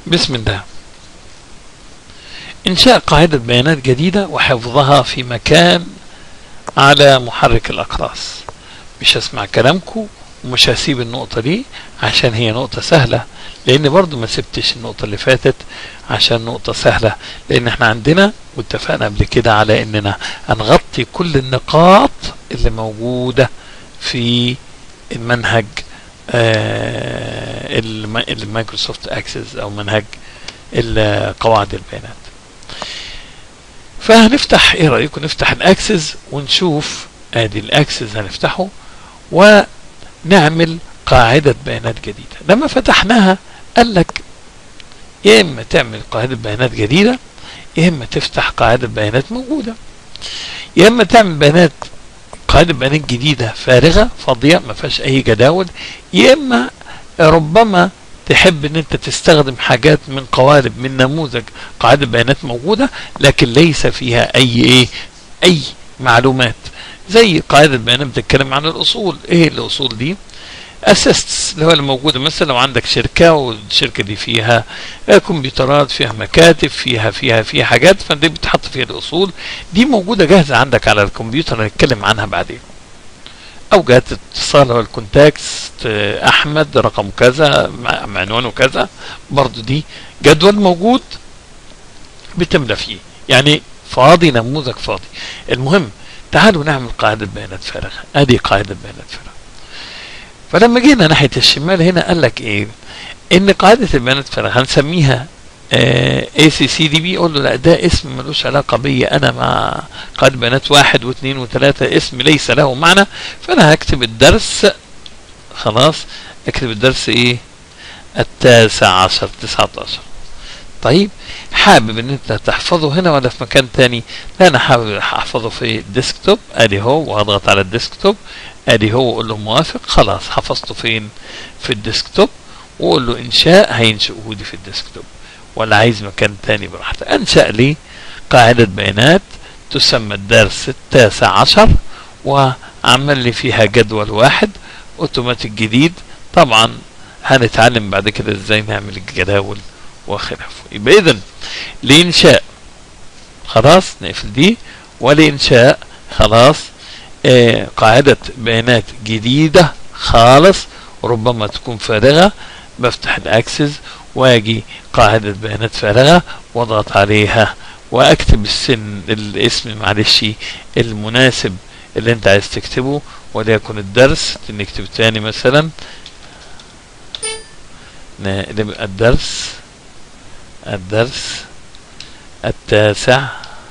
بسم الله إنشاء قاعدة بيانات جديدة وحفظها في مكان على محرك الأقراص مش هسمع كلامكم ومش هسيب النقطة دي عشان هي نقطة سهلة لأن برضو ما سبتش النقطة اللي فاتت عشان نقطة سهلة لأن احنا عندنا واتفقنا قبل كده على إننا هنغطي كل النقاط اللي موجودة في المنهج آه الم- المايكروسوفت اكسس او منهج ال- قواعد البيانات فهنفتح ايه رايكم نفتح الاكسس ونشوف ادي الاكسس هنفتحه ونعمل قاعدة بيانات جديدة لما فتحناها قال لك يا اما تعمل قاعدة بيانات جديدة يا اما تفتح قاعدة بيانات موجودة يا اما تعمل بيانات قاعدة بيانات جديدة فارغة فاضية ما فيهاش أي جداول يا إما ربما تحب ان انت تستخدم حاجات من قوالب من نموذج قاعدة بيانات موجودة لكن ليس فيها اي ايه اي معلومات زي قاعدة بيانات بتتكلم عن الاصول ايه الاصول دي اسيستس اللي هو اللي موجودة مثلا لو عندك شركة والشركة دي فيها آه، كمبيوترات فيها مكاتب فيها فيها فيها حاجات فدي بتحط فيها الاصول دي موجودة جاهزة عندك على الكمبيوتر هنتكلم عنها بعدين او جهات اتصال هو الكونتاكس آه، احمد رقم كذا مع- مع عنوانه كذا برضو دي جدول موجود بتملى فيه يعني فاضي نموذج فاضي المهم تعالوا نعمل قاعدة بيانات فارغة ادي قاعدة بيانات فارغة فلما جينا ناحية الشمال هنا قال لك ايه ان قاعدة البيانات فارغة هنسميها اي سي سي دي بي قول له لا ده اسم ملوش علاقة بي انا مع قاعدة بيانات واحد واثنين وثلاثة اسم ليس له معنى فانا هكتب الدرس خلاص اكتب الدرس ايه التاسع عشر تسعة عشر طيب حابب ان انت تحفظه هنا ولا في مكان تاني لا انا حابب احفظه في الديسكتوب ادي هو وهضغط على الديسكتوب ادي هو واقول له موافق خلاص حفظته فين في الديسكتوب واقول له انشاء هينشئه لي في الديسكتوب ولا عايز مكان تاني براحته انشأ لي قاعدة بيانات تسمى الدرس التاسع عشر وعمل لي فيها جدول واحد اوتوماتيك جديد طبعا هنتعلم بعد كده ازاي نعمل الجداول وخلافه يبقى اذا لانشاء خلاص نقفل دي ولانشاء خلاص آه قاعدة بيانات جديدة خالص ربما تكون فارغة بفتح الاكسس واجي قاعدة بيانات فارغة واضغط عليها واكتب السن الاسم معلش المناسب اللي انت عايز تكتبه وليكن الدرس نكتب تاني مثلا نقلب الدرس الدرس التاسع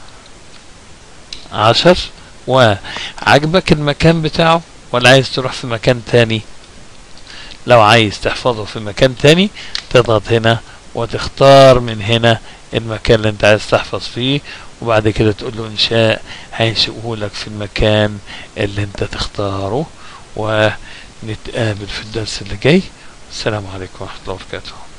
عشر وعجبك المكان بتاعه ولا عايز تروح في مكان تاني لو عايز تحفظه في مكان تاني تضغط هنا وتختار من هنا المكان اللي انت عايز تحفظ فيه وبعد كده تقول له انشاء هينشئه لك في المكان اللي انت تختاره ونتقابل في الدرس اللي جاي السلام عليكم ورحمة الله وبركاته